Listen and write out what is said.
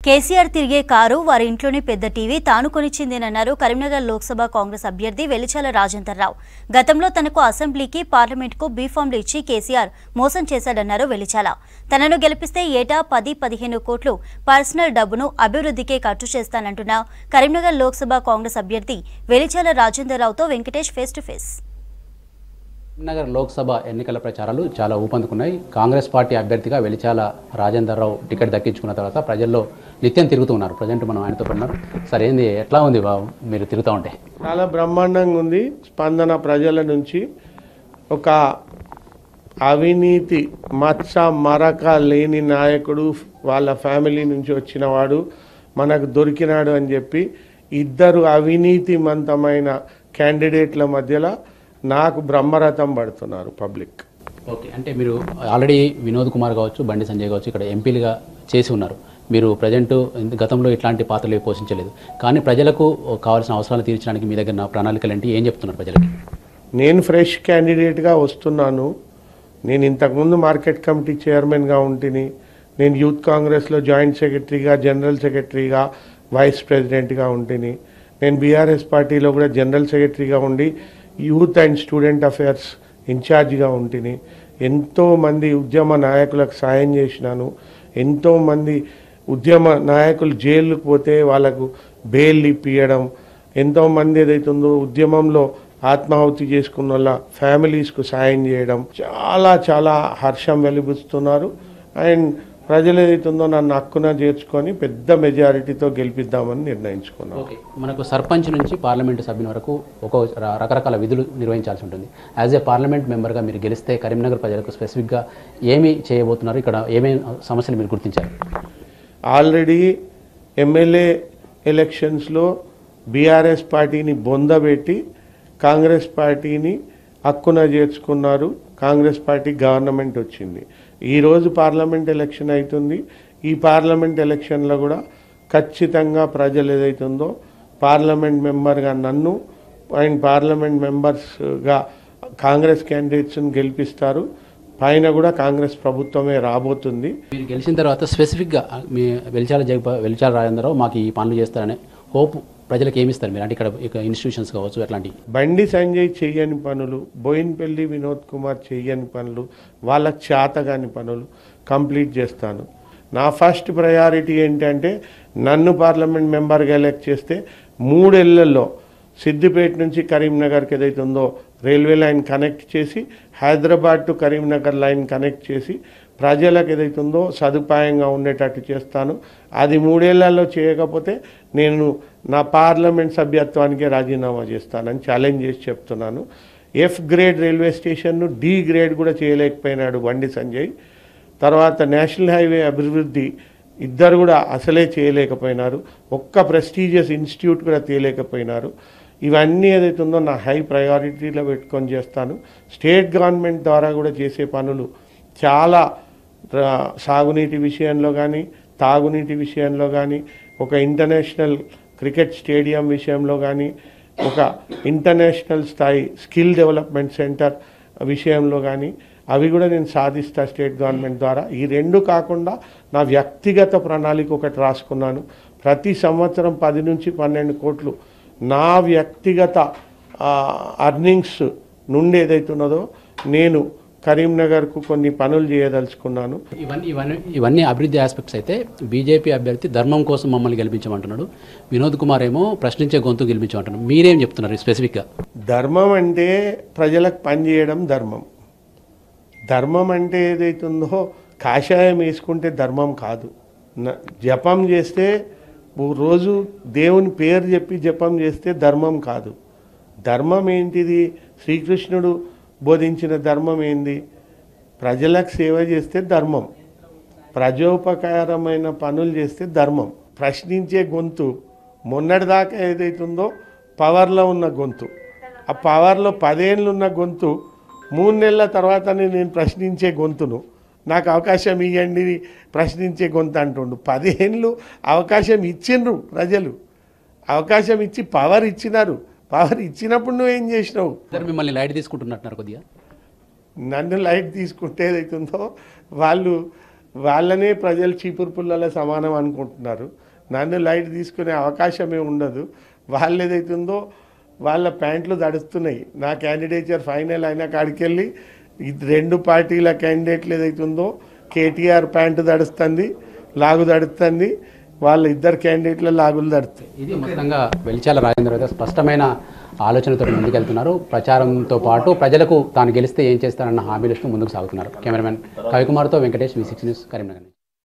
కేసీఆర్ తిరిగే కారు వారి ఇంట్లోనే పెద్ద టీవీ తాను కొనిచ్చిందేనన్నారు కరీంనగర్ లోక్సభ కాంగ్రెస్ అభ్యర్థి వెలిచాల రాజేందర్ రావు గతంలో తనకు అసెంబ్లీకి పార్లమెంట్కు బీఫామ్లు ఇచ్చి కేసీఆర్ మోసం చేశాడన్నారు వెలిచాల తనను గెలిపిస్తే ఏటా పది పదిహేను కోట్లు పర్సనల్ డబ్బును అభివృద్ధికే ఖర్చు చేస్తానంటున్న కరీంనగర్ లోక్సభ కాంగ్రెస్ అభ్యర్థి వెలిచాల రాజేందర్ రావుతో Venkatesh face to face Nagar Lok Sabha ఎన్నికల ప్రచారాలు చాలా ఊపందుకున్నాయి కాంగ్రెస్ పార్టీ అభ్యర్థిగా వెలిచాల రాజేందర్ రావు టికెట్ దక్కించుకున్న తర్వాత ప్రజల్లో నిత్యం తిరుగుతూ ఉన్నారు ప్రజెంట్ మనం ఆయనతో పడినారు సరే ఏంది ఎట్లా ఉంది బాబు మీరు తిరుగుతూ ఉంటే చాలా బ్రహ్మాండంగా ఉంది స్పందన ప్రజల నుంచి ఒక అవినీతి మచ్చ మరక లేని నాయకుడు వాళ్ళ ఫ్యామిలీ నుంచి వచ్చినవాడు మనకు దొరికినాడు అని చెప్పి ఇద్దరు అవినీతిమంతమైన క్యాండిడేట్ల మధ్యలో నాకు బ్రహ్మరథం పడుతున్నారు పబ్లిక్ ఓకే అంటే మీరు ఆల్రెడీ వినోద్ కుమార్ కావచ్చు బండి సంజయ్ కావచ్చు ఇక్కడ ఎంపీలుగా చేసి ఉన్నారు మీరు ప్రజెంట్ గతంలో ఇట్లాంటి పాత్రలు ఏవి పోషించలేదు కానీ ప్రజలకు కావాల్సిన అవసరాలు తీర్చడానికి మీ దగ్గర నా ప్రణాళికలు ఏంటి ఏం చెప్తున్నారు ప్రజలకి నేను ఫ్రెష్ క్యాండిడేట్గా వస్తున్నాను నేను ఇంతకుముందు మార్కెట్ కమిటీ చైర్మన్గా ఉంటిని నేను యూత్ కాంగ్రెస్లో జాయింట్ సెక్రటరీగా జనరల్ సెక్రటరీగా వైస్ ప్రెసిడెంట్గా ఉంటిని నేను బీఆర్ఎస్ పార్టీలో కూడా జనరల్ సెక్రటరీగా ఉండి యూత్ అండ్ స్టూడెంట్ అఫేర్స్ ఇన్ఛార్జిగా ఉంటిని ఎంతోమంది ఉద్యమ నాయకులకు సాయం చేసినాను ఎంతోమంది ఉద్యమ నాయకులు జైలుకు పోతే వాళ్ళకు బెయిల్ ఇప్పియడం ఎంతోమంది ఏదైతుందో ఉద్యమంలో ఆత్మాహుతి చేసుకున్న వాళ్ళ ఫ్యామిలీస్కు సాయం చేయడం చాలా చాలా హర్షం వెలిబుస్తున్నారు అండ్ ప్రజలు ఏదైతుందో నన్ను హక్కున చేర్చుకొని పెద్ద మెజారిటీతో గెలిపిద్దామని నిర్ణయించుకున్నాను ఓకే మనకు సర్పంచ్ నుంచి పార్లమెంటు సభ్యుని వరకు ఒక్కో ర- రకరకాల విధులు నిర్వహించాల్సి ఉంటుంది యాజ్ ఏ పార్లమెంట్ మెంబర్గా మీరు గెలిస్తే కరీంనగర్ ప్రజలకు స్పెసిఫిక్గా ఏమి చేయబోతున్నారు ఇక్కడ ఏమేమి సమస్యలు మీరు గుర్తించారు ఆల్రెడీ ఎమ్మెల్యే ఎలక్షన్స్లో బీఆర్ఎస్ పార్టీని బొందబెట్టి కాంగ్రెస్ పార్టీని హక్కున చేర్చుకున్నారు కాంగ్రెస్ పార్టీ గవర్నమెంట్ వచ్చింది ఈరోజు పార్లమెంట్ ఎలక్షన్ అవుతుంది ఈ పార్లమెంట్ ఎలక్షన్లో కూడా ఖచ్చితంగా ప్రజలు ఏదైతుందో పార్లమెంట్ మెంబర్గా నన్ను అండ్ పార్లమెంట్ మెంబర్స్గా కాంగ్రెస్ క్యాండిడేట్స్ని గెలిపిస్తారు పైన కూడా కాంగ్రెస్ ప్రభుత్వమే రాబోతుంది మీరు గెలిచిన తర్వాత స్పెసిఫిక్గా మీ వెలిచాల జగ వెలిచాల రాజేంద్రరావు మాకు ఈ పనులు చేస్తారనే హోప్ ప్రజలకు ఏమి ఇస్తారు మీరు అంటే ఇక్కడ ఇక ఇన్స్టిట్యూషన్స్ కావచ్చు అట్లాంటివి బండి సంజయ్ చెయ్యని పనులు బోయిన్పల్లి వినోద్ కుమార్ చెయ్యని పనులు వాళ్ళకి చేతగాని పనులు కంప్లీట్ చేస్తాను నా ఫస్ట్ ప్రయారిటీ ఏంటంటే నన్ను పార్లమెంట్ మెంబర్గా ఎలక్ట్ చేస్తే మూడేళ్లలో సిద్దిపేట నుంచి కరీంనగర్కి ఏదైతే ఉందో రైల్వే లైన్ కనెక్ట్ చేసి Hyderabad to Karimnagar line connect చేసి ప్రజలకు ఏదైతే ఉందో సదుపాయంగా ఉండేటట్టు చేస్తాను అది మూడేళ్లలో చేయకపోతే నేను నా పార్లమెంట్ సభ్యత్వానికి రాజీనామా చేస్తానని ఛాలెంజ్ చేసి చెప్తున్నాను ఎఫ్ గ్రేడ్ రైల్వే స్టేషన్ను డి గ్రేడ్ కూడా చేయలేకపోయినాడు బండి సంజయ్ తర్వాత నేషనల్ హైవే అభివృద్ధి ఇద్దరు కూడా అసలే చేయలేకపోయినారు ఒక్క ప్రెస్టీజియస్ ఇన్స్టిట్యూట్ కూడా తీయలేకపోయినారు ఇవన్నీ ఏదైతే ఉందో నా హై ప్రయారిటీలో పెట్టుకొని చేస్తాను స్టేట్ గవర్నమెంట్ ద్వారా కూడా చేసే పనులు చాలా రా- సాగునీటి విషయంలో కానీ తాగునీటి విషయంలో కానీ ఒక ఇంటర్నేషనల్ క్రికెట్ స్టేడియం విషయంలో కానీ ఒక ఇంటర్నేషనల్ స్థాయి స్కిల్ డెవలప్మెంట్ సెంటర్ విషయంలో కానీ అవి కూడా నేను సాధిస్తా స్టేట్ గవర్నమెంట్ ద్వారా ఈ రెండు కాకుండా నా వ్యక్తిగత ప్రణాళిక ఒకటి రాసుకున్నాను ప్రతి సంవత్సరం పది నుంచి పన్నెండు కోట్లు నా వ్యక్తిగత అర్నింగ్స్ నుండి ఏదైతే ఉన్నదో నేను కరీంనగర్కు కొన్ని పనులు చేయదలుచుకున్నాను ఇవన్నీ ఇవన్నీ ఇవన్నీ అభివృద్ధి ఆస్పెక్ట్స్ అయితే బీజేపీ అభ్యర్థి ధర్మం కోసం మమ్మల్ని గెలిపించమంటున్నాడు వినోద్ కుమార్ ఏమో ప్రశ్నించే గొంతు గెలిపించమంటున్నాడు మీరేం చెప్తున్నారు స్పెసిఫిక్గా ధర్మం అంటే ప్రజలకు పని చేయడం ధర్మం ధర్మం అంటే ఏదైతుందో కాషాయం వేసుకుంటే ధర్మం కాదు న- జపం చేస్తే ఓ రోజు దేవుని పేరు చెప్పి జపం చేస్తే ధర్మం కాదు ధర్మం ఏంటిది శ్రీకృష్ణుడు బోధించిన ధర్మం ఏంది ప్రజలకు సేవ చేస్తే ధర్మం ప్రజోపకారమైన పనులు చేస్తే ధర్మం ప్రశ్నించే గొంతు మొన్నటిదాకా ఏదైతుందో పవర్లో ఉన్న గొంతు ఆ పవర్లో పదేళ్ళు ఉన్న గొంతు మూడు నెలల తర్వాతనే నేను ప్రశ్నించే గొంతును నాకు అవకాశం ఇవ్వండి ప్రశ్నించే గొంతు అంటుండు పదిహేళ్ళు అవకాశం ఇచ్చిండ్రు ప్రజలు అవకాశం ఇచ్చి పవర్ ఇచ్చినారు పవర్ ఇచ్చినప్పుడు నువ్వేం చేసినావు ఇద్దరు మిమ్మల్ని లైట్ తీసుకుంటున్నట్టున్నారు కొద్దిగా నన్ను లైట్ తీసుకుంటే ఏదైతుందో వాళ్ళు వాళ్ళనే ప్రజలు చీపురు పుల్లల సమానం అనుకుంటున్నారు నన్ను లైట్ తీసుకునే అవకాశమే ఉండదు వాళ్ళు ఏదైతుందో వాళ్ళ ప్యాంట్లు తడుస్తున్నాయి నా క్యాండిడేచర్ ఫైనల్ అయిన కాడికెళ్ళి ఇది రెండు పార్టీల క్యాండిడేట్లు ఏదైతుందో కేటీఆర్ ప్యాంటు తడుస్తుంది లాగు తడుస్తుంది వాళ్ళ ఇద్దరు క్యాండిడేట్ల లాగులు తడుస్తాయి ఇది మొత్తంగా వెలిచాల రాజేంద్ర అయితే స్పష్టమైన ఆలోచనతో ముందుకెళ్తున్నారు ప్రచారంతో పాటు ప్రజలకు తాను గెలిస్తే ఏం చేస్తారన్న హామీలు ఇస్తూ ముందుకు సాగుతున్నారు కెమెరామెన్ కవికుమార్తో Venkatesh V six news Karimnagar నుంచి